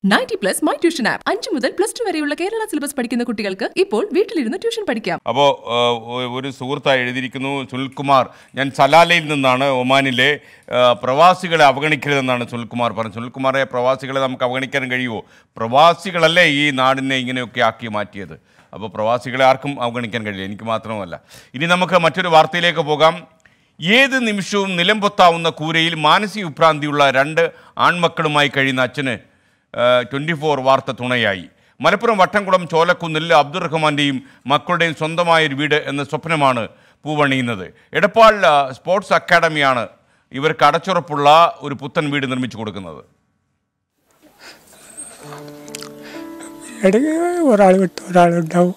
ninety plus my tuition app അഞ്ചു മുതൽ plus to വരെയുള്ള കേരള സിലബസ് പഠിക്കുന്ന കുട്ടികൾക്ക് ഇപ്പോൾ വീട്ടിലിരുന്ന് ട്യൂഷൻ പഠിക്കാം അപ്പോൾ ഒരു സുഹൃത്തായി എഴുതിയിരിക്കുന്നു സുനിൽകുമാർ ഞാൻ സലാലയിൽ നിന്നാണ് ഒമാനിലെ ആ, പ്രവാസികളെ അവഗണിക്കരുതെന്നാണ് സുനിൽകുമാർ പറഞ്ഞത് സുനിൽകുമാറെ പ്രവാസികളെ നമുക്ക് അവഗണിക്കാൻ കഴിയുമോ പ്രവാസികളല്ലേ ഈ നാടിനെ ഇങ്ങനെയൊക്കെ ആക്കി മാറ്റിയത് അപ്പോൾ പ്രവാസികളെ ആർക്കും അവഗണിക്കാൻ കഴിയില്ല എനിക്ക് മാത്രമല്ല ഇനി നമുക്ക് മറ്റൊരു വാർത്തയിലേക്ക് പോകാം ഏത് നിമിഷവും നിലംപൊത്താവുന്ന കൂരയിൽ മാനസിക വിഭ്രാന്തിയുള്ള രണ്ട് ആൺമക്കളുമായി കഴിയുന്ന അച്ഛന് ട്വൻറ്റി ഫോർ വാർത്ത തുണയായി മലപ്പുറം വട്ടംകുളം ചോലക്കുന്നിൽ അബ്ദുറഹ്മാൻ്റെയും മക്കളുടെയും സ്വന്തമായ ഒരു വീട് എന്ന സ്വപ്നമാണ് പൂവണിയുന്നത് എടപ്പാൾ ആ, സ്പോർട്സ് അക്കാഡമിയാണ് ഇവർക്ക് അടച്ചുറപ്പുള്ള ഒരു പുത്തൻ വീട് നിർമ്മിച്ചു കൊടുക്കുന്നത് ഇടയ്ക്ക് ഒരാൾ വിട്ട് ഒരാളുണ്ടാവും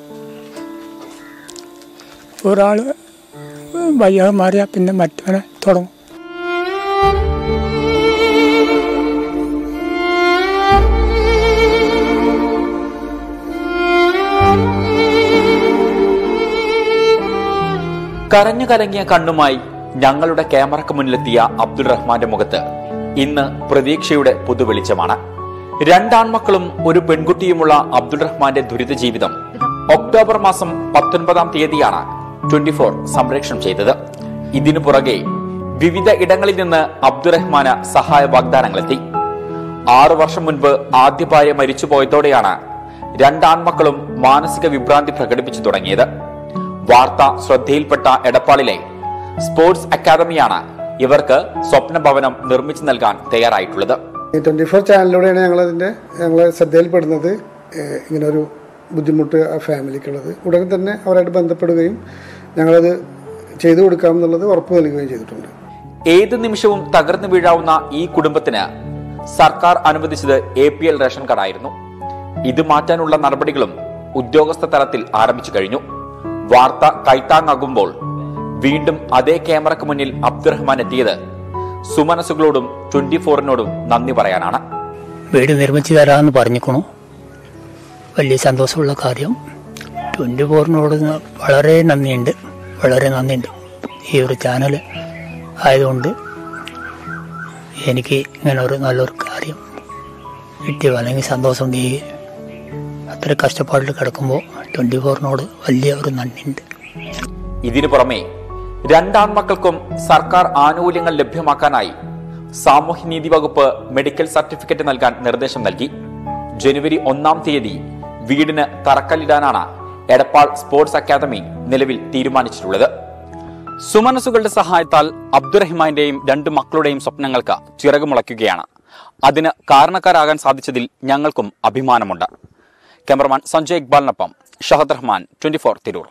ഒരാൾ വയ്യാതെ മാറിയാൽ പിന്നെ മറ്റവനെ തുടങ്ങും കരഞ്ഞു കലങ്ങിയ കണ്ണുമായി ഞങ്ങളുടെ ക്യാമറക്ക് മുന്നിലെത്തിയ അബ്ദുൾ റഹ്മാന്റെ മുഖത്ത് ഇന്ന് പ്രതീക്ഷയുടെ പുതുവെളിച്ചമാണ് രണ്ടാൺമക്കളും ഒരു പെൺകുട്ടിയുമുള്ള അബ്ദുൾ റഹ്മാന്റെ ദുരിത ജീവിതം ഒക്ടോബർ മാസം പത്തൊൻപതാം തീയതിയാണ് ട്വന്റി ഫോർ സംപ്രേഷണം ചെയ്തത് ഇതിനു പുറകെ വിവിധ ഇടങ്ങളിൽ നിന്ന് അബ്ദുറഹ്മാന് സഹായ വാഗ്ദാനങ്ങളെത്തി ആറു വർഷം മുൻപ് ആദ്യ ഭാര്യ മരിച്ചുപോയതോടെയാണ് രണ്ടാൺമക്കളും മാനസിക വിഭ്രാന്തി പ്രകടിപ്പിച്ചു തുടങ്ങിയത് വാർത്ത ശ്രദ്ധയിൽപ്പെട്ട എടപ്പാളിലെ സ്പോർട്സ് അക്കാദമിയാണ് ഇവർക്ക് സ്വപ്ന ഭവനം നിർമ്മിച്ചു നൽകാൻ തയ്യാറായിട്ടുള്ളത് ഈ ട്വൻറ്റി ഫോർ ചാനലിലൂടെയാണ് ഞങ്ങളതിൻ്റെ ഞങ്ങൾ ശ്രദ്ധയിൽപ്പെടുന്നത് ഏഹ് ഇങ്ങനൊരു ബുദ്ധിമുട്ട് ആ ഫാമിലിക്കുള്ളത് ഉടനെ തന്നെ അവരായിട്ട് ബന്ധപ്പെടുകയും ഞങ്ങളത് ചെയ്തു കൊടുക്കാമെന്നുള്ളത് ഉറപ്പ് നൽകുകയും ചെയ്തിട്ടുണ്ട് ഏത് നിമിഷവും തകർന്നു വീഴാവുന്ന ഈ കുടുംബത്തിന് സർക്കാർ അനുവദിച്ചത് എ പി എൽ റേഷൻ കാർഡായിരുന്നു ഇത് മാറ്റാനുള്ള നടപടികളും ഉദ്യോഗസ്ഥ തലത്തിൽ ആരംഭിച്ചു കഴിഞ്ഞു വാർത്ത കൈത്താങ്ങാകുമ്പോൾ വീണ്ടും അതേ ക്യാമറക്ക് മുന്നിൽ അബ്ദുറഹ്മാൻ എത്തിയത് സുമനസുകളോടും ട്വന്റി ഫോറിനോടും നന്ദി പറയാനാണ് വീട് നിർമ്മിച്ചു തരാമെന്ന് പറഞ്ഞിക്കണു വലിയ സന്തോഷമുള്ള കാര്യം ട്വൻറ്റി ഫോറിനോട് വളരെ നന്ദിയുണ്ട് വളരെ നന്ദിയുണ്ട് ഈ ഒരു ചാനൽ ആയതുകൊണ്ട് എനിക്ക് ഇങ്ങനെ ഒരു നല്ലൊരു കാര്യം കിട്ടിയ അല്ലെങ്കിൽ സന്തോഷമുണ്ട് ഈ അത്ര കഷ്ടപ്പാടിൽ കിടക്കുമ്പോൾ ട്വൻറ്റി ഫോറിനോട് വലിയ ഒരു നന്ദിയുണ്ട് ഇതിനു പുറമെ രണ്ടാൺമക്കൾക്കും സർക്കാർ ആനുകൂല്യങ്ങൾ ലഭ്യമാക്കാനായി സാമൂഹ്യനീതി വകുപ്പ് മെഡിക്കൽ സർട്ടിഫിക്കറ്റ് നൽകാൻ നിർദ്ദേശം നൽകി ജനുവരി ഒന്നാം തീയതി വീടിന് തറക്കല്ലിടാനാണ് എടപ്പാൾ സ്പോർട്സ് അക്കാദമി നിലവിൽ തീരുമാനിച്ചിട്ടുള്ളത് സുമനസുകളുടെ സഹായത്താൽ അബ്ദുറഹിമാന്റെയും രണ്ട് മക്കളുടെയും സ്വപ്നങ്ങൾക്ക് ചിറകുമുളയ്ക്കുകയാണ് അതിന് കാരണക്കാരാകാൻ സാധിച്ചതിൽ ഞങ്ങൾക്കും അഭിമാനമുണ്ട് ക്യാമറമാൻ സഞ്ജയ് ഇക്ബാലിനൊപ്പം ഷഹദ് റഹ്മാൻ ട്വന്റി ഫോർ തിരൂർ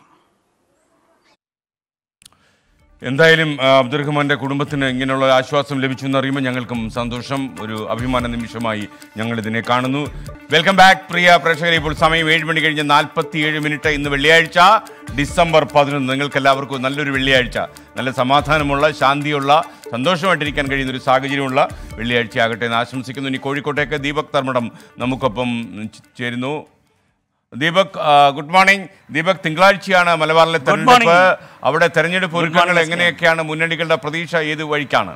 എന്തായാലും ആ, അബ്ദുറഹ്മാന്റെ കുടുംബത്തിന് ഇങ്ങനെയുള്ള ആശ്വാസം ലഭിച്ചു എന്നറിയുമ്പോൾ ഞങ്ങൾക്കും സന്തോഷം ഒരു അഭിമാന നിമിഷമായി ഞങ്ങൾ ഇതിനെ കാണുന്നു വെൽക്കം ബാക്ക് പ്രിയ പ്രേക്ഷകരെ ഇപ്പോൾ സമയം ഏഴ് മണി കഴിഞ്ഞ് നാൽപ്പത്തി ഏഴ് മിനിറ്റ് ഇന്ന് വെള്ളിയാഴ്ച ഡിസംബർ പതിനൊന്ന് നിങ്ങൾക്ക് എല്ലാവർക്കും നല്ലൊരു വെള്ളിയാഴ്ച നല്ല സമാധാനമുള്ള ശാന്തിയുള്ള സന്തോഷമായിട്ടിരിക്കാൻ കഴിയുന്ന ഒരു സാഹചര്യമുള്ള വെള്ളിയാഴ്ച ആകട്ടെ എന്ന് ആശംസിക്കുന്നു ഇനി കോഴിക്കോട്ടേക്ക് ദീപക് തർമ്മടം നമുക്കൊപ്പം ച- ചേരുന്നു ദീപക് ആ, ഗുഡ് മോർണിംഗ് ദീപക് തിങ്കളാഴ്ചയാണ് മലബാറിലെ തെരഞ്ഞെടുപ്പ് അവിടെ തെരഞ്ഞെടുപ്പ് ഒരുക്കങ്ങൾ എങ്ങനെയൊക്കെയാണ് മുന്നണികളുടെ പ്രതീക്ഷ ഏത് വഴിക്കാണ്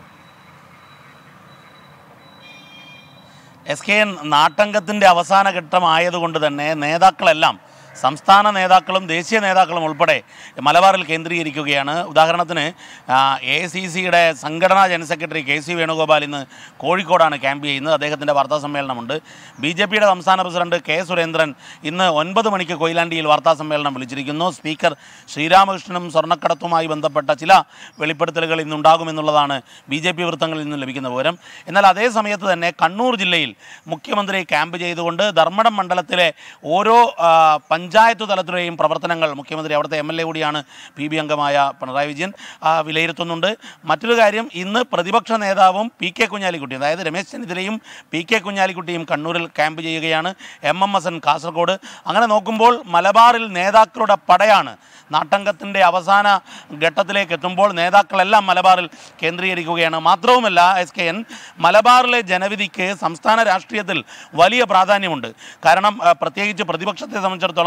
എസ് കെ എൻ നാട്ടങ്കത്തിൻ്റെ അവസാന ഘട്ടമായതുകൊണ്ട് തന്നെ നേതാക്കളെല്ലാം സംസ്ഥാന നേതാക്കളും ദേശീയ നേതാക്കളും ഉൾപ്പെടെ മലബാറിൽ കേന്ദ്രീകരിക്കുകയാണ് ഉദാഹരണത്തിന് എ സി സിയുടെ സംഘടനാ general secretary K C Venugopal ഇന്ന് കോഴിക്കോടാണ് ക്യാമ്പ് ചെയ്യുന്നത് അദ്ദേഹത്തിൻ്റെ വാർത്താ സമ്മേളനമുണ്ട് ബി ജെ പിയുടെ സംസ്ഥാന പ്രസിഡന്റ് കെ സുരേന്ദ്രൻ ഇന്ന് ഒൻപത് മണിക്ക് കൊയിലാണ്ടിയിൽ വാർത്താ സമ്മേളനം വിളിച്ചിരിക്കുന്നു സ്പീക്കർ ശ്രീരാമകൃഷ്ണനും സ്വർണ്ണക്കടത്തുമായി ബന്ധപ്പെട്ട ചില വെളിപ്പെടുത്തലുകൾ ഇന്നുണ്ടാകുമെന്നുള്ളതാണ് ബി ജെ പി വൃത്തങ്ങളിൽ നിന്ന് ലഭിക്കുന്ന വിവരം എന്നാൽ അതേ സമയത്ത് തന്നെ കണ്ണൂർ ജില്ലയിൽ മുഖ്യമന്ത്രി ക്യാമ്പ് ചെയ്തുകൊണ്ട് ധർമ്മടം മണ്ഡലത്തിലെ ഓരോ ആ, പഞ്ചായത്ത് തലത്തിലെയും പ്രവർത്തനങ്ങൾ മുഖ്യമന്ത്രി അവിടുത്തെ എം എൽ എ കൂടിയാണ് പി ബി അംഗമായ പിണറായി വിജയൻ ആ, വിലയിരുത്തുന്നുണ്ട് മറ്റൊരു കാര്യം ഇന്ന് പ്രതിപക്ഷ നേതാവും പി കെ കുഞ്ഞാലിക്കുട്ടി അതായത് രമേശ് ചെന്നിത്തലയും പി കെ കുഞ്ഞാലിക്കുട്ടിയും കണ്ണൂരിൽ ക്യാമ്പ് ചെയ്യുകയാണ് M M S N Kasaragod അങ്ങനെ നോക്കുമ്പോൾ മലബാറിൽ നേതാക്കളുടെ പടയാണ് നാട്ടങ്കത്തിൻ്റെ അവസാന ഘട്ടത്തിലേക്ക് എത്തുമ്പോൾ നേതാക്കളെല്ലാം മലബാറിൽ കേന്ദ്രീകരിക്കുകയാണ് മാത്രവുമല്ല എസ് കെ എൻ മലബാറിലെ ജനവിധിക്ക് സംസ്ഥാന രാഷ്ട്രീയത്തിൽ വലിയ പ്രാധാന്യമുണ്ട് കാരണം ആ, പ്രത്യേകിച്ച് പ്രതിപക്ഷത്തെ സംബന്ധിച്ചിടത്തോളം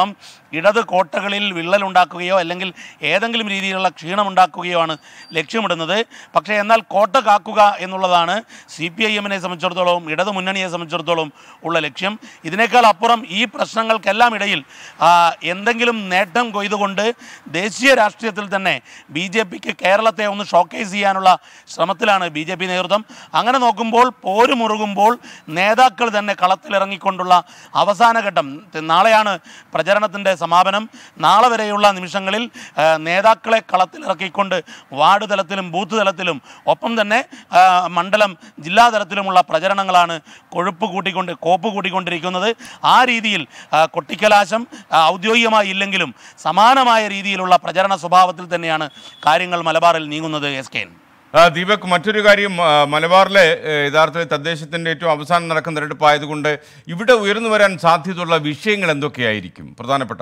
സംബന്ധിച്ചിടത്തോളം ഇടത് കോട്ടകളിൽ വിള്ളലുണ്ടാക്കുകയോ അല്ലെങ്കിൽ ഏതെങ്കിലും രീതിയിലുള്ള ക്ഷീണമുണ്ടാക്കുകയോ ആണ് ലക്ഷ്യമിടുന്നത് പക്ഷേ എന്നാൽ കോട്ട കാക്കുക എന്നുള്ളതാണ് സി പി ഐ എമ്മിനെ സംബന്ധിച്ചിടത്തോളം ഇടതു മുന്നണിയെ സംബന്ധിച്ചിടത്തോളം ഉള്ള ലക്ഷ്യം ഇതിനേക്കാൾ അപ്പുറം ഈ പ്രശ്നങ്ങൾക്കെല്ലാം ഇടയിൽ ആ, എന്തെങ്കിലും നേട്ടം കൊയ്തുകൊണ്ട് ദേശീയ രാഷ്ട്രീയത്തിൽ തന്നെ ബി ജെ പിക്ക് കേരളത്തെ ഒന്ന് ഷോക്കേസ് ചെയ്യാനുള്ള ശ്രമത്തിലാണ് ബി ജെ പി നേതൃത്വം അങ്ങനെ നോക്കുമ്പോൾ പോര് മുറുകുമ്പോൾ നേതാക്കൾ തന്നെ കളത്തിലിറങ്ങിക്കൊണ്ടുള്ള അവസാന ഘട്ടം നാളെയാണ് പ്രചരണത്തിൻ്റെ സമാപനം നാളെ വരെയുള്ള നിമിഷങ്ങളിൽ ആ, നേതാക്കളെ കളത്തിലിറക്കിക്കൊണ്ട് വാർഡ് തലത്തിലും ബൂത്ത് തലത്തിലും ഒപ്പം തന്നെ ആ, മണ്ഡലം ജില്ലാ തലത്തിലുമുള്ള പ്രചരണങ്ങളാണ് കൊഴുപ്പ് കൂട്ടിക്കൊണ്ട് കോപ്പ് കൂട്ടിക്കൊണ്ടിരിക്കുന്നത് ആ രീതിയിൽ ആ, കൊട്ടിക്കലാശം ആ, ഔദ്യോഗികമായി ഇല്ലെങ്കിലും സമാനമായ രീതിയിലുള്ള പ്രചരണ സ്വഭാവത്തിൽ തന്നെയാണ് കാര്യങ്ങൾ മലബാറിൽ നീങ്ങുന്നത് എസ് കെ എൻ ആ, ദീപക് മറ്റൊരു കാര്യം ആ, മലബാറിലെ ഏ, യഥാർത്ഥത്തിൽ തദ്ദേശത്തിൻ്റെ ഏറ്റവും അവസാനം നടക്കുന്ന തെരഞ്ഞെടുപ്പായതുകൊണ്ട് ഇവിടെ ഉയർന്നു വരാൻ സാധ്യതയുള്ള വിഷയങ്ങൾ എന്തൊക്കെയായിരിക്കും പ്രധാനപ്പെട്ട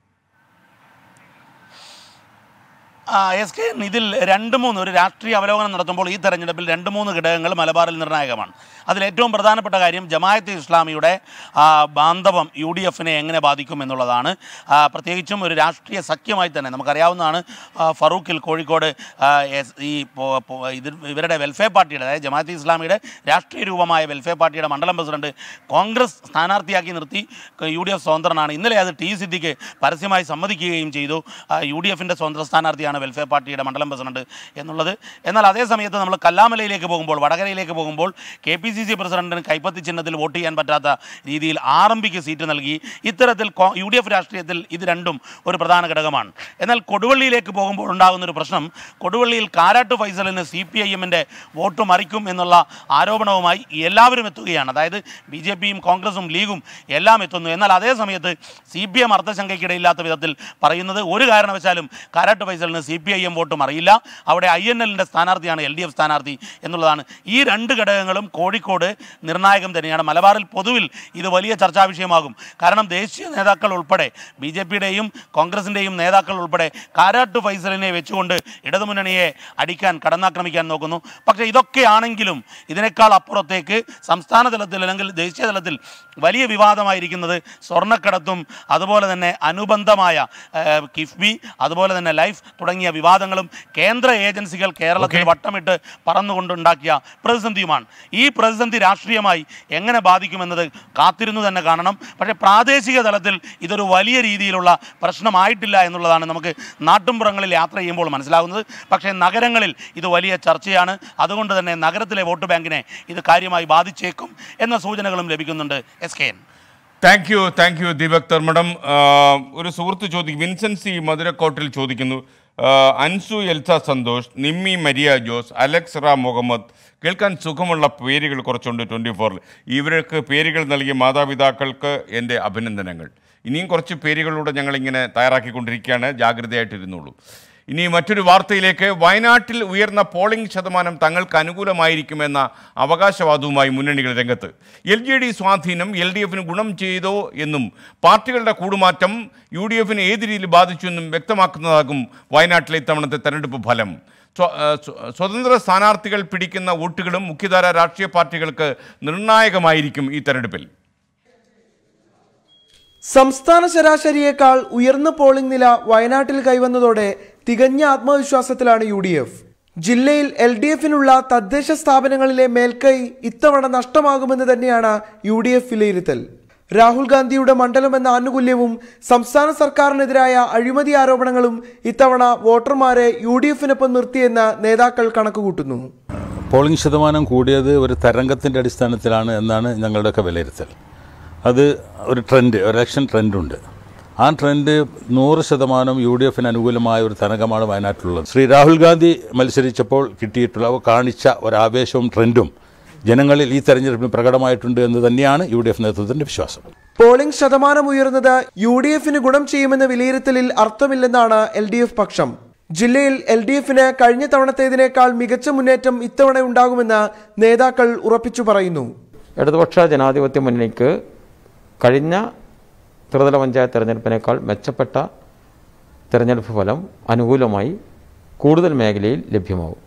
ആ, എസ് കെ എൻ ഇതിൽ രണ്ട് മൂന്ന് ഒരു രാഷ്ട്രീയ അവലോകനം നടത്തുമ്പോൾ ഈ തെരഞ്ഞെടുപ്പിൽ രണ്ട് മൂന്ന് ഘടകങ്ങൾ മലബാറിൽ നിർണായകമാണ് അതിൽ ഏറ്റവും പ്രധാനപ്പെട്ട കാര്യം ജമായത്ത് ഇസ്ലാമിയുടെ ആ, ബാന്ധവം യു ഡി എഫിനെ എങ്ങനെ ബാധിക്കും എന്നുള്ളതാണ് ആ, പ്രത്യേകിച്ചും ഒരു രാഷ്ട്രീയ സഖ്യമായി തന്നെ നമുക്കറിയാവുന്നതാണ് ആ, ഫറൂഖിൽ കോഴിക്കോട് ആ, എസ് ഈ പോ- പോ- ഇത് ഇവരുടെ വെൽഫെയർ പാർട്ടിയുടെ അതായത് ജമാഅത്ത് ഇസ്ലാമിയുടെ രാഷ്ട്രീയ രൂപമായ വെൽഫെയർ പാർട്ടിയുടെ മണ്ഡലം പ്രസിഡന്റ് കോൺഗ്രസ് സ്ഥാനാർത്ഥിയാക്കി നിർത്തി യു ഡി എഫ് സ്വതന്ത്രനാണ് ഇന്നലെ അത് ടി സിദ്ദിഖ് പരസ്യമായി സമ്മതിക്കുകയും ചെയ്തു ആ, യു ഡി എഫിൻ്റെ സ്വതന്ത്ര സ്ഥാനാർത്ഥിയാണ് വെൽഫെയർ പാർട്ടിയുടെ മണ്ഡലം പ്രസിഡന്റ് എന്നുള്ളത് എന്നാൽ അതേ സമയത്ത് നമ്മൾ കല്ലാമലയിലേക്ക് പോകുമ്പോൾ വടകരയിലേക്ക് പോകുമ്പോൾ കെ പി സി സി പ്രസിഡന്റിന് കൈപ്പത്തി ചിഹ്നത്തിൽ വോട്ട് ചെയ്യാൻ പറ്റാത്ത രീതിയിൽ ആർ എം പിക്ക് സീറ്റ് നൽകി ഇത്തരത്തിൽ കോ- യു ഡി എഫ് രാഷ്ട്രീയത്തിൽ ഇത് രണ്ടും ഒരു പ്രധാന ഘടകമാണ് എന്നാൽ കൊടുവള്ളിയിലേക്ക് പോകുമ്പോൾ ഉണ്ടാകുന്ന ഒരു പ്രശ്നം കൊടുവള്ളിയിൽ കാരാട്ട് ഫൈസലിന് സി പി ഐ എമ്മിൻ്റെ വോട്ട് മറിക്കും എന്നുള്ള ആരോപണവുമായി എല്ലാവരും എത്തുകയാണ് അതായത് ബി ജെ പിയും കോൺഗ്രസും ലീഗും എല്ലാം എത്തുന്നു എന്നാൽ അതേ സമയത്ത് സി പി എം അർത്ഥശങ്കയ്ക്കിടയില്ലാത്ത വിധത്തിൽ പറയുന്നത് ഒരു കാരണവശാലും കാരാട്ട് ഫൈസലിന് C P I M vote മറിയില്ല അവിടെ ഐ എൻ എല്ലിൻ്റെ സ്ഥാനാർത്ഥിയാണ് എൽ ഡി എഫ് സ്ഥാനാർത്ഥി എന്നുള്ളതാണ് ഈ രണ്ട് ഘടകങ്ങളും കോഴിക്കോട് നിർണായകം തന്നെയാണ് മലബാറിൽ പൊതുവിൽ ഇത് വലിയ ചർച്ചാ വിഷയമാകും കാരണം ദേശീയ നേതാക്കൾ ഉൾപ്പെടെ ബി ജെ പിയുടെയും കോൺഗ്രസിൻ്റെയും നേതാക്കൾ ഉൾപ്പെടെ കാരാട്ട് ഫൈസലിനെ വെച്ചുകൊണ്ട് ഇടതുമുന്നണിയെ അടിക്കാൻ കടന്നാക്രമിക്കാൻ നോക്കുന്നു പക്ഷേ ഇതൊക്കെയാണെങ്കിലും ഇതിനേക്കാൾ അപ്പുറത്തേക്ക് സംസ്ഥാന തലത്തിൽ അല്ലെങ്കിൽ ദേശീയ തലത്തിൽ വലിയ വിവാദമായിരിക്കുന്നത് സ്വർണ്ണക്കടത്തും അതുപോലെ തന്നെ അനുബന്ധമായ ഏഹ്, കിഫ്ബി അതുപോലെ തന്നെ ലൈഫ് തുടങ്ങിയ വിവാദങ്ങളും കേന്ദ്ര ഏജൻസികൾ കേരളത്തിൽ വട്ടമിട്ട് പറന്നുകൊണ്ടുണ്ടാക്കിയ പ്രതിസന്ധിയുമാണ് ഈ പ്രതിസന്ധി രാഷ്ട്രീയമായി എങ്ങനെ ബാധിക്കുമെന്നത് കാത്തിരുന്നു തന്നെ കാണണം പക്ഷേ പ്രാദേശിക തലത്തിൽ ഇതൊരു വലിയ രീതിയിലുള്ള പ്രശ്നമായിട്ടില്ല എന്നുള്ളതാണ് നമുക്ക് നാട്ടുംപുറങ്ങളിൽ യാത്ര ചെയ്യുമ്പോൾ മനസ്സിലാകുന്നത് പക്ഷേ നഗരങ്ങളിൽ ഇത് വലിയ ചർച്ചയാണ് അതുകൊണ്ട് തന്നെ നഗരത്തിലെ വോട്ട് ബാങ്കിനെ ഇത് കാര്യമായി ബാധിച്ചേക്കും എന്ന സൂചനകളും ലഭിക്കുന്നുണ്ട് S K N thank you thank you Deepak Dharmadam ആ, ഒരു സുഹൃത്ത് ചോദിക്കും വിൻസെൻസി മധുരക്കോട്ടിൽ ചോദിക്കുന്നു ആ, അൻസു എൽസ സന്തോഷ് നിമ്മി മരിയ ജോസ് അലക്സ് റാം മുഹമ്മദ് കേൾക്കാൻ സുഖമുള്ള പേരുകൾ കുറച്ചുണ്ട് ട്വൻറ്റി ഫോറിൽ ഇവർക്ക് പേരുകൾ നൽകിയ മാതാപിതാക്കൾക്ക് എൻ്റെ അഭിനന്ദനങ്ങൾ ഇനിയും കുറച്ച് പേരുകളിലൂടെ ഞങ്ങളിങ്ങനെ തയ്യാറാക്കിക്കൊണ്ടിരിക്കുകയാണ് ജാഗ്രതയായിട്ടിരുന്നുള്ളൂ ഇനി മറ്റൊരു വാർത്തയിലേക്ക് വയനാട്ടിൽ ഉയർന്ന പോളിംഗ് ശതമാനം തങ്ങൾക്ക് അനുകൂലമായിരിക്കുമെന്ന അവകാശവാദവുമായി മുന്നണികൾ രംഗത്ത് എൽ ജെ ഡി സ്വാധീനം എൽ ഡി എഫിന് ഗുണം ചെയ്തോ എന്നും പാർട്ടികളുടെ കൂടുമാറ്റം യു ഡി എഫിനെ ഏത് രീതിയിൽ ബാധിച്ചു എന്നും വ്യക്തമാക്കുന്നതാകും വയനാട്ടിലെ ഇത്തവണത്തെ തെരഞ്ഞെടുപ്പ് ഫലം സ്വ- ആ, സ്വ- സ്വതന്ത്ര സ്ഥാനാർത്ഥികൾ പിടിക്കുന്ന വോട്ടുകളും മുഖ്യധാര രാഷ്ട്രീയ പാർട്ടികൾക്ക് നിർണായകമായിരിക്കും ഈ തെരഞ്ഞെടുപ്പിൽ സംസ്ഥാന ശരാശരിയേക്കാൾ ഉയർന്ന പോളിംഗ് നില വയനാട്ടിൽ കൈവന്നതോടെ തികഞ്ഞ ആത്മവിശ്വാസത്തിലാണ് യു ഡി എഫ് ജില്ലയിൽ എൽ ഡി എഫിനുള്ള തദ്ദേശ സ്ഥാപനങ്ങളിലെ മേൽക്കൈ ഇത്തവണ നഷ്ടമാകുമെന്ന് തന്നെയാണ് യു ഡി എഫ് വിലയിരുത്തൽ രാഹുൽ ഗാന്ധിയുടെ മണ്ഡലം എന്ന ആനുകൂല്യവും സംസ്ഥാന സർക്കാരിനെതിരായ അഴിമതി ആരോപണങ്ങളും ഇത്തവണ വോട്ടർമാരെ യു ഡി എഫിനൊപ്പം നിർത്തിയെന്ന് നേതാക്കൾ കണക്കുകൂട്ടുന്നു പോളിംഗ് ശതമാനം കൂടിയത് ഒരു തരംഗത്തിൻ്റെ അടിസ്ഥാനത്തിലാണ് എന്നാണ് ഞങ്ങളുടെയൊക്കെ വിലയിരുത്തൽ അത് ഒരു ട്രെൻഡ് ഒരു ഇലക്ഷൻ ട്രെൻഡുണ്ട് ആ ട്രെൻഡ് നൂറ് ശതമാനം യു ഡി എഫിന് അനുകൂലമായ ഒരു തരംഗമാണ് വയനാട്ടിലുള്ളത് ശ്രീ രാഹുൽ ഗാന്ധി മത്സരിച്ചപ്പോൾ കിട്ടിയിട്ടുള്ള കാണിച്ച ഒരാവേശവും ട്രെൻഡും ജനങ്ങളിൽ ഈ തെരഞ്ഞെടുപ്പിന് പ്രകടമായിട്ടുണ്ട് എന്ന് തന്നെയാണ് യു ഡി എഫ് നേതൃത്വത്തിൻ്റെ വിശ്വാസം പോളിംഗ് ശതമാനം ഉയർന്നത് യു ഡി എഫിന് ഗുണം ചെയ്യുമെന്ന വിലയിരുത്തലിൽ അർത്ഥമില്ലെന്നാണ് എൽ ഡി എഫ് പക്ഷം ജില്ലയിൽ എൽ ഡി എഫിന് കഴിഞ്ഞ തവണത്തേതിനേക്കാൾ മികച്ച മുന്നേറ്റം ഇത്തവണ ഉണ്ടാകുമെന്ന് നേതാക്കൾ ഉറപ്പിച്ചു പറയുന്നു ഇടതുപക്ഷ ജനാധിപത്യ മുന്നണിക്ക് കഴിഞ്ഞ ത്രിതല പഞ്ചായത്ത് തെരഞ്ഞെടുപ്പിനേക്കാൾ മെച്ചപ്പെട്ട തെരഞ്ഞെടുപ്പ് ഫലം അനുകൂലമായി കൂടുതൽ മേഖലയിൽ ലഭ്യമാവും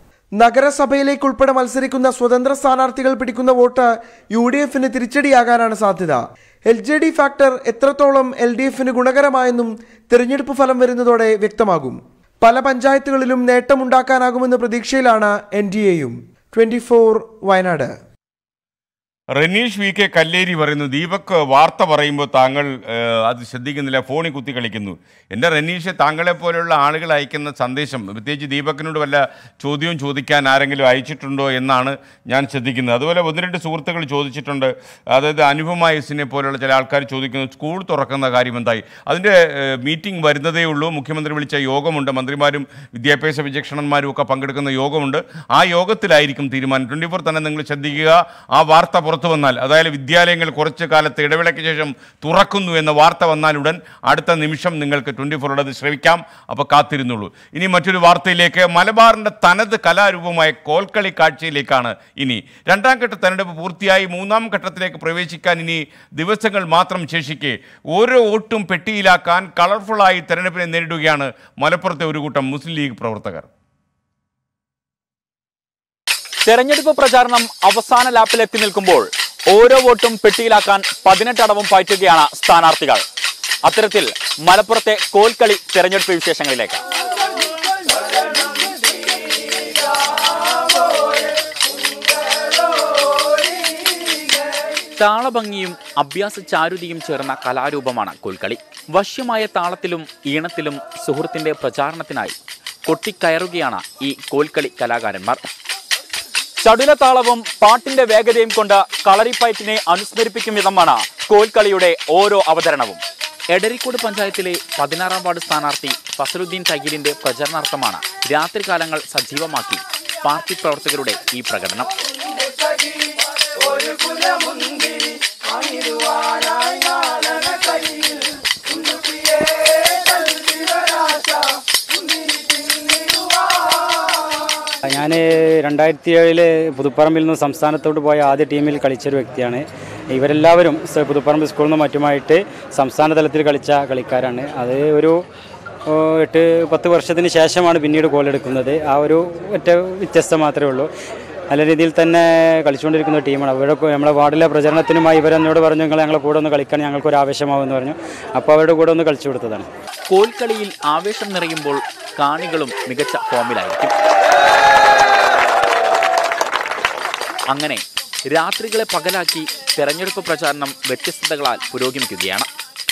നഗരസഭയിലേക്കുൾപ്പെടെ മത്സരിക്കുന്ന സ്വതന്ത്ര സ്ഥാനാർത്ഥികൾ പിടിക്കുന്ന വോട്ട് യു ഡി എഫിന് തിരിച്ചടിയാകാനാണ് സാധ്യത എൽ ജെ ഡി ഫാക്ടർ എത്രത്തോളം എൽ ഡി എഫിന് ഗുണകരമായെന്നും തിരഞ്ഞെടുപ്പ് ഫലം വരുന്നതോടെ വ്യക്തമാകും പല പഞ്ചായത്തുകളിലും നേട്ടമുണ്ടാക്കാനാകുമെന്ന പ്രതീക്ഷയിലാണ് എൻ ഡി എയും twenty four Wayanad Ranish V K Kalleri പറയുന്നു ദീപക് വാർത്ത പറയുമ്പോൾ താങ്കൾ ഏഹ്, അത് ശ്രദ്ധിക്കുന്നില്ല ഫോണിൽ കുത്തി കളിക്കുന്നു എൻ്റെ റനീഷ് താങ്കളെ പോലെയുള്ള ആളുകൾ അയക്കുന്ന സന്ദേശം പ്രത്യേകിച്ച് ദീപക്കിനോട് വല്ല ചോദ്യവും ചോദിക്കാൻ ആരെങ്കിലും അയച്ചിട്ടുണ്ടോ എന്നാണ് ഞാൻ ശ്രദ്ധിക്കുന്നത് അതുപോലെ ഒന്ന് രണ്ട് സുഹൃത്തുക്കൾ ചോദിച്ചിട്ടുണ്ട് അതായത് അനുപമ എസിനെ പോലെയുള്ള ചില ആൾക്കാർ ചോദിക്കുന്നു സ്കൂൾ തുറക്കുന്ന കാര്യം എന്തായി അതിൻ്റെ മീറ്റിംഗ് വരുന്നതേ ഉള്ളൂ മുഖ്യമന്ത്രി വിളിച്ച യോഗമുണ്ട് മന്ത്രിമാരും വിദ്യാഭ്യാസ വിചക്ഷണന്മാരും ഒക്കെ പങ്കെടുക്കുന്ന യോഗമുണ്ട് ആ യോഗത്തിലായിരിക്കും തീരുമാനം ട്വൻറ്റി ഫോർ തന്നെ നിങ്ങൾ ശ്രദ്ധിക്കുക ആ വാർത്ത പുറത്തു വന്നാൽ അതായത് വിദ്യാലയങ്ങൾ കുറച്ച് കാലത്ത് ഇടവേളയ്ക്ക് ശേഷം തുറക്കുന്നു എന്ന വാർത്ത വന്നാലുടൻ അടുത്ത നിമിഷം നിങ്ങൾക്ക് ട്വൻറ്റി ഫോറുള്ളത് ശ്രവിക്കാം അപ്പോൾ കാത്തിരുന്നുള്ളൂ ഇനി മറ്റൊരു വാർത്തയിലേക്ക് മലബാറിൻ്റെ തനത് കലാരൂപമായ കോൽക്കളി കാഴ്ചയിലേക്കാണ് ഇനി രണ്ടാം ഘട്ട തെരഞ്ഞെടുപ്പ് പൂർത്തിയായി മൂന്നാം ഘട്ടത്തിലേക്ക് പ്രവേശിക്കാൻ ഇനി ദിവസങ്ങൾ മാത്രം ശേഷിക്കെ ഓരോ വോട്ടും പെട്ടിയിലാക്കാൻ കളർഫുള്ളായി തെരഞ്ഞെടുപ്പിനെ നേരിടുകയാണ് മലപ്പുറത്തെ ഒരു കൂട്ടം മുസ്ലിം ലീഗ് പ്രവർത്തകർ തെരഞ്ഞെടുപ്പ് പ്രചാരണം അവസാന ലാപ്പിലെത്തി നിൽക്കുമ്പോൾ ഓരോ വോട്ടും പെട്ടിയിലാക്കാൻ പതിനെട്ടടവും പാറ്റുകയാണ് സ്ഥാനാർത്ഥികൾ അത്തരത്തിൽ മലപ്പുറത്തെ കോൽക്കളി തെരഞ്ഞെടുപ്പ് വിശേഷങ്ങളിലേക്ക് താളഭംഗിയും അഭ്യാസ ചാരുതിയും ചേർന്ന കലാരൂപമാണ് കോൽക്കളി വശ്യമായ താളത്തിലും ഈണത്തിലും സുഹൃത്തിന്റെ പ്രചാരണത്തിനായി കൊട്ടിക്കയറുകയാണ് ഈ കോൽക്കളി കലാകാരന്മാർ ചടുലതാളവും പാട്ടിന്റെ വേഗതയും കൊണ്ട് കളരിപ്പയറ്റിനെ അനുസ്മരിപ്പിക്കും വിധമാണ് കോൽക്കളിയുടെ ഓരോ അവതരണവും എടരിക്കോട് പഞ്ചായത്തിലെ പതിനാറാം വാർഡ് സ്ഥാനാർത്ഥി ഫസലുദ്ദീൻ തയ്യലിന്റെ പ്രചരണാർത്ഥമാണ് രാത്രികാലങ്ങൾ സജീവമാക്കി പാർട്ടി പ്രവർത്തകരുടെ ഈ പ്രകടനം ഞാൻ രണ്ടായിരത്തി ഏഴില് പുതുപ്പറമ്പിൽ നിന്ന് സംസ്ഥാനത്തോട്ട് പോയ ആദ്യ ടീമിൽ കളിച്ചൊരു വ്യക്തിയാണ് ഇവരെല്ലാവരും സ- പുതുപ്പറമ്പ് സ്കൂളിൽ നിന്ന് മറ്റുമായിട്ട് സംസ്ഥാന തലത്തിൽ കളിച്ച കളിക്കാരാണ് അത് ഒരു ഓ, എട്ട് പത്ത് വർഷത്തിന് ശേഷമാണ് പിന്നീട് ഗോളെടുക്കുന്നത് ആ ഒരു ഒറ്റ വ്യത്യസ്തം മാത്രമേ ഉള്ളൂ നല്ല രീതിയിൽ തന്നെ കളിച്ചുകൊണ്ടിരിക്കുന്ന ഒരു ടീമാണ് അവരുടെ കൂ- നമ്മുടെ വാർഡിലെ പ്രചരണത്തിനുമായി ഇവരെന്നോട് പറഞ്ഞു നിങ്ങൾ ഞങ്ങളെ കൂടെ ഒന്ന് കളിക്കാൻ ഞങ്ങൾക്കൊരു ആവശ്യമാവുമെന്ന് പറഞ്ഞു അപ്പോൾ അവരുടെ കൂടെ ഒന്ന് കളിച്ചു കൊടുത്തതാണ് കോൽക്കളിയിൽ ആവേശം നിറയുമ്പോൾ കാണികളും മികച്ച ഫോമിലായിരിക്കും അങ്ങനെ രാത്രികളെ പകലാക്കി തെരഞ്ഞെടുപ്പ് പ്രചാരണം വ്യത്യസ്തതകളാൽ പുരോഗമിക്കുകയാണ്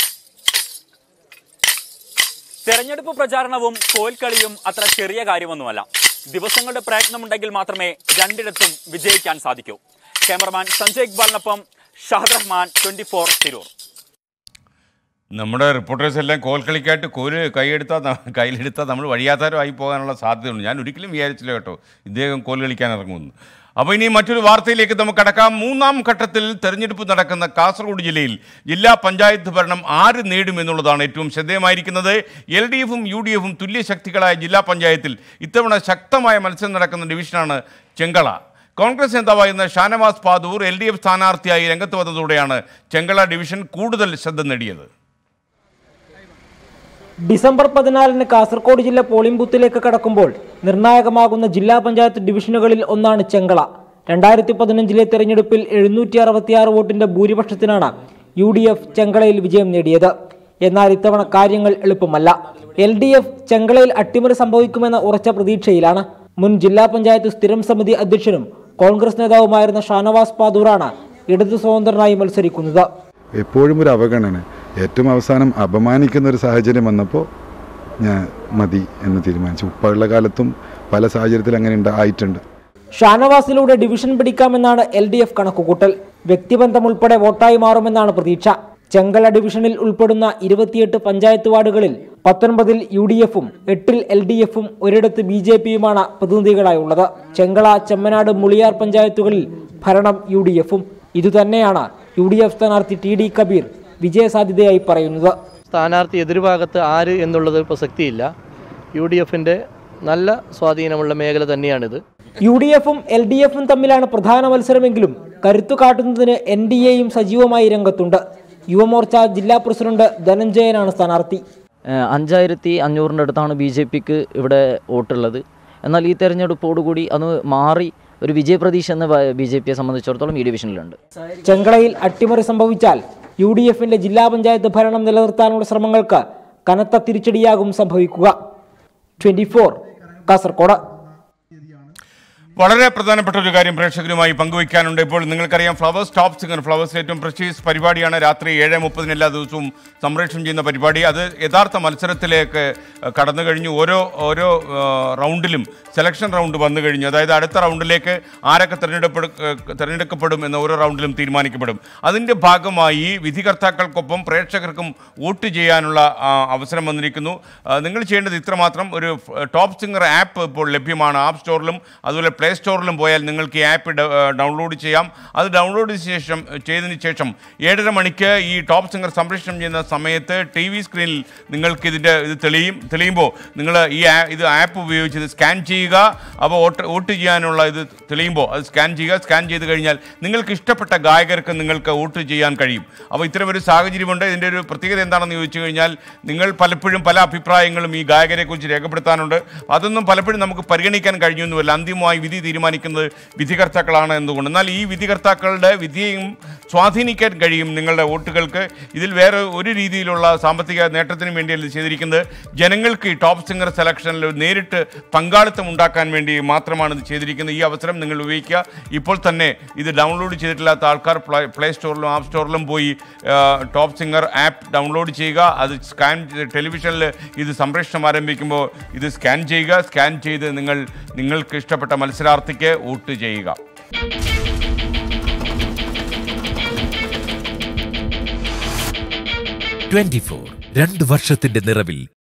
തെരഞ്ഞെടുപ്പ് പ്രചാരണവും കോൽക്കളിയും അത്ര ചെറിയ കാര്യമൊന്നുമല്ല ദിവസങ്ങളുടെ പ്രയത്നമുണ്ടെങ്കിൽ മാത്രമേ രണ്ടിടത്തും വിജയിക്കാൻ സാധിക്കൂ ക്യാമറമാൻ സഞ്ജയ് ഇക്ബാലിനൊപ്പം ഷാദ് റഹ്മാൻ ട്വന്റി ഫോർ തിരൂർ നമ്മുടെ റിപ്പോർട്ടേഴ്സ് എല്ലാം കോൽ കളിക്കായിട്ട് കോല് കൈയെടുത്താൽ ന- കയ്യിലെടുത്താൽ നമ്മൾ വഴിയാധാരമായി പോകാനുള്ള സാധ്യതയുണ്ട് ഞാൻ ഒരിക്കലും വിചാരിച്ചില്ല കേട്ടോ ഇദ്ദേഹം കോൽ കളിക്കാൻ ഇറങ്ങുമെന്ന് അപ്പോൾ ഇനി മറ്റൊരു വാർത്തയിലേക്ക് നമുക്ക് കടക്കാം മൂന്നാം ഘട്ടത്തിൽ തെരഞ്ഞെടുപ്പ് നടക്കുന്ന കാസർഗോഡ് ജില്ലയിൽ ജില്ലാ പഞ്ചായത്ത് ഭരണം ആര് നേടും എന്നുള്ളതാണ് ഏറ്റവും ശ്രദ്ധേയമായിരിക്കുന്നത് എൽ ഡി എഫും യു ഡി എഫും തുല്യശക്തികളായ ജില്ലാ പഞ്ചായത്തിൽ ഇത്തവണ ശക്തമായ മത്സരം നടക്കുന്ന ഡിവിഷനാണ് ചെങ്കള കോൺഗ്രസ് നേതാവായിരുന്ന Shanavas Padur L D F സ്ഥാനാർത്ഥിയായി രംഗത്ത് വന്നതോടെയാണ് ചെങ്കള ഡിവിഷൻ കൂടുതൽ ശ്രദ്ധ നേടിയത് ഡിസംബർ പതിനാലിന് കാസർഗോഡ് ജില്ല പോളിംഗ് ബൂത്തിലേക്ക് കടക്കുമ്പോൾ നിർണായകമാകുന്ന ജില്ലാ പഞ്ചായത്ത് ഡിവിഷനുകളിൽ ഒന്നാണ് ചെങ്കള രണ്ടായിരത്തി പതിനഞ്ചിലെ തെരഞ്ഞെടുപ്പിൽ എഴുന്നൂറ്റി അറുപത്തിയാറ് വോട്ടിന്റെ ഭൂരിപക്ഷത്തിനാണ് യു ഡി എഫ് ചെങ്കളയിൽ വിജയം നേടിയത് എന്നാൽ ഇത്തവണ കാര്യങ്ങൾ എളുപ്പമല്ല എൽ ഡി എഫ് ചെങ്കളയിൽ അട്ടിമറി സംഭവിക്കുമെന്ന ഉറച്ച പ്രതീക്ഷയിലാണ് മുൻ ജില്ലാ പഞ്ചായത്ത് സ്ഥിരം സമിതി അധ്യക്ഷനും കോൺഗ്രസ് നേതാവുമായിരുന്ന ഷാനവാസ് പാദൂറാണ് ഇടതു സ്വതന്ത്രനായി മത്സരിക്കുന്നത് എപ്പോഴും ഒരു അവഗണന ഏറ്റവും അവസാനം അപമാനിക്കുന്ന ഒരു സാഹചര്യം വന്നപ്പോൾ ഞാൻ മതി എന്ന് തീരുമാനിച്ചു ഉപ്പയുള്ള കാലത്തും പല സാഹചര്യത്തിൽ അങ്ങനെ ഉണ്ടായിട്ടുണ്ട് ഷാനവാസിലൂടെ ഡിവിഷൻ പിടിക്കാമെന്നാണ് എൽ ഡി എഫ് കണക്കുകൂട്ടൽ വ്യക്തിബന്ധം ഉൾപ്പെടെ വോട്ടായി മാറുമെന്നാണ് പ്രതീക്ഷ ചെങ്കള ഡിവിഷനിൽ ഉൾപ്പെടുന്ന ഇരുപത്തിയെട്ട് പഞ്ചായത്ത് വാർഡുകളിൽ പത്തൊൻപതിൽ യു ഡി എഫും എട്ടിൽ എൽ ഡി എഫും ഒരിടത്ത് ബി ജെ പിയുമാണ് പ്രതിനിധികളായുള്ളത് ചെങ്കള ചെമ്മനാട് മുളിയാർ പഞ്ചായത്തുകളിൽ ഭരണം യു ഡി എഫും ഇതുതന്നെയാണ് യു ഡി എഫ് സ്ഥാനാർത്ഥി ടി ഡി കബീർ വിജയസാധ്യതയായി പറയുന്നത് സ്ഥാനാർത്ഥി എതിർഭാഗത്ത് ആര് എന്നുള്ളത് പ്രസക്തിയില്ല യു ഡി എഫിൻ്റെ നല്ല സ്വാധീനമുള്ള മേഖല തന്നെയാണിത് യു ഡി എഫും എൽ ഡി എഫും തമ്മിലാണ് പ്രധാന മത്സരമെങ്കിലും കരുത്തു കാട്ടുന്നതിന് എൻ ഡി എയും സജീവമായി രംഗത്തുണ്ട് യുവമോർച്ച ജില്ലാ പ്രസിഡന്റ് ധനഞ്ജയനാണ് സ്ഥാനാർത്ഥി ഏഹ് അഞ്ചായിരത്തി അഞ്ഞൂറിൻ്റെ അടുത്താണ് ബി ജെ പിക്ക് ഇവിടെ വോട്ടുള്ളത് എന്നാൽ ഈ തെരഞ്ഞെടുപ്പോടുകൂടി അത് മാറി ഒരു വിജയപ്രതീക്ഷ എന്ന് ബി ജെ പിയെ സംബന്ധിച്ചിടത്തോളം ഈ ഡിവിഷനിലുണ്ട് ചെങ്കളയിൽ അട്ടിമറി സംഭവിച്ചാൽ യു ഡി എഫിന്റെ ജില്ലാ പഞ്ചായത്ത് ഭരണം നിലനിർത്താനുള്ള ശ്രമങ്ങൾക്ക് കനത്ത തിരിച്ചടിയാകും സംഭവിക്കുക ട്വന്റി ഫോർ കാസർഗോഡ് വളരെ പ്രധാനപ്പെട്ട ഒരു കാര്യം പ്രേക്ഷകരുമായി പങ്കുവയ്ക്കാനുണ്ട് ഇപ്പോൾ നിങ്ങൾക്കറിയാം ഫ്ലവേഴ്സ് ടോപ്പ് സിംഗർ ഫ്ലവേഴ്സിലെ ഏറ്റവും പ്രസ്റ്റീസ് പരിപാടിയാണ് രാത്രി ഏഴ് മുപ്പതിന് എല്ലാ ദിവസവും സംപ്രേഷണം ചെയ്യുന്ന പരിപാടി അത് യഥാർത്ഥ മത്സരത്തിലേക്ക് ഏഹ്, കടന്നു കഴിഞ്ഞു ഓരോ ഓരോ ഏഹ്, റൗണ്ടിലും സെലക്ഷൻ റൗണ്ട് വന്നു കഴിഞ്ഞു അതായത് അടുത്ത റൗണ്ടിലേക്ക് ആരൊക്കെ തിരഞ്ഞെടുപ്പെടും തിരഞ്ഞെടുക്കപ്പെടും എന്ന ഓരോ റൗണ്ടിലും തീരുമാനിക്കപ്പെടും അതിൻ്റെ ഭാഗമായി വിധികർത്താക്കൾക്കൊപ്പം പ്രേക്ഷകർക്കും വോട്ട് ചെയ്യാനുള്ള ആ, അവസരം വന്നിരിക്കുന്നു ആ, നിങ്ങൾ ചെയ്യേണ്ടത് ഇത്രമാത്രം ഒരു ഫ്- ടോപ്പ് സിംഗർ ആപ്പ് ഇപ്പോൾ ലഭ്യമാണ് ആപ്പ് സ്റ്റോറിലും അതുപോലെ പ്ലേ സ്റ്റോറിലും പോയാൽ നിങ്ങൾക്ക് ഈ ആപ്പ് ഡ- ആ, ഡൗൺലോഡ് ചെയ്യാം അത് ഡൗൺലോഡ് ചെയ്ത ശേഷം ചെയ്തതിന് ശേഷം ഏഴര മണിക്ക് ഈ ടോപ്പ് സിംഗർ സംപ്രേഷണം ചെയ്യുന്ന സമയത്ത് ടി വി സ്ക്രീനിൽ നിങ്ങൾക്ക് ഇതിൻ്റെ ഇത് തെളിയും തെളിയുമ്പോൾ നിങ്ങൾ ഈ ആ- ഇത് ആപ്പ് ഉപയോഗിച്ച് ഇത് സ്കാൻ ചെയ്യുക അപ്പോൾ വോട്ട് വോട്ട് ചെയ്യാനുള്ള ഇത് തെളിയുമ്പോൾ അത് സ്കാൻ ചെയ്യുക സ്കാൻ ചെയ്ത് കഴിഞ്ഞാൽ നിങ്ങൾക്ക് ഇഷ്ടപ്പെട്ട ഗായകർക്ക് നിങ്ങൾക്ക് വോട്ട് ചെയ്യാൻ കഴിയും അപ്പോൾ ഇത്തരം ഒരു സാഹചര്യമുണ്ട് ഇതിൻ്റെ ഒരു പ്രത്യേകത എന്താണെന്ന് ചോദിച്ചു കഴിഞ്ഞാൽ നിങ്ങൾ പലപ്പോഴും പല അഭിപ്രായങ്ങളും ഈ ഗായകരെക്കുറിച്ച് രേഖപ്പെടുത്താനുണ്ട് അതൊന്നും പലപ്പോഴും നമുക്ക് പരിഗണിക്കാൻ കഴിഞ്ഞൊന്നുമില്ല അന്തിമമായി വിധി തീരുമാനിക്കുന്നത് വിധികർത്താക്കളാണ് എന്തുകൊണ്ട് എന്നാൽ ഈ വിധികർത്താക്കളുടെ വിധിയെയും സ്വാധീനിക്കാൻ കഴിയും നിങ്ങളുടെ വോട്ടുകൾക്ക് ഇതിൽ വേറെ ഒരു രീതിയിലുള്ള സാമ്പത്തിക നേട്ടത്തിന് വേണ്ടിയല്ല ഇത് ചെയ്തിരിക്കുന്നത് ജനങ്ങൾക്ക് ഈ ടോപ്പ് സിംഗർ സെലക്ഷനിൽ നേരിട്ട് പങ്കാളിത്തം ഉണ്ടാക്കാൻ വേണ്ടി മാത്രമാണ് ഇത് ചെയ്തിരിക്കുന്നത് ഈ അവസരം നിങ്ങൾ ഉപയോഗിക്കുക ഇപ്പോൾ തന്നെ ഇത് ഡൗൺലോഡ് ചെയ്തിട്ടില്ലാത്ത ആൾക്കാർ പ്ലേ പ്ലേ സ്റ്റോറിലും ആപ്പ് സ്റ്റോറിലും പോയി ആ, ടോപ്പ് സിംഗർ ആപ്പ് ഡൗൺലോഡ് ചെയ്യുക അത് സ്കാൻ ചെയ്ത് ടെലിവിഷനിൽ ഇത് സംപ്രേഷണം ആരംഭിക്കുമ്പോൾ ഇത് സ്കാൻ ചെയ്യുക സ്കാൻ ചെയ്ത് നിങ്ങൾ നിങ്ങൾക്ക് ഇഷ്ടപ്പെട്ട മത്സരാർത്ഥിക്ക് വോട്ട് ചെയ്യുക ട്വന്റി ഫോർ രണ്ട് വർഷത്തിന്റെ നിറവിൽ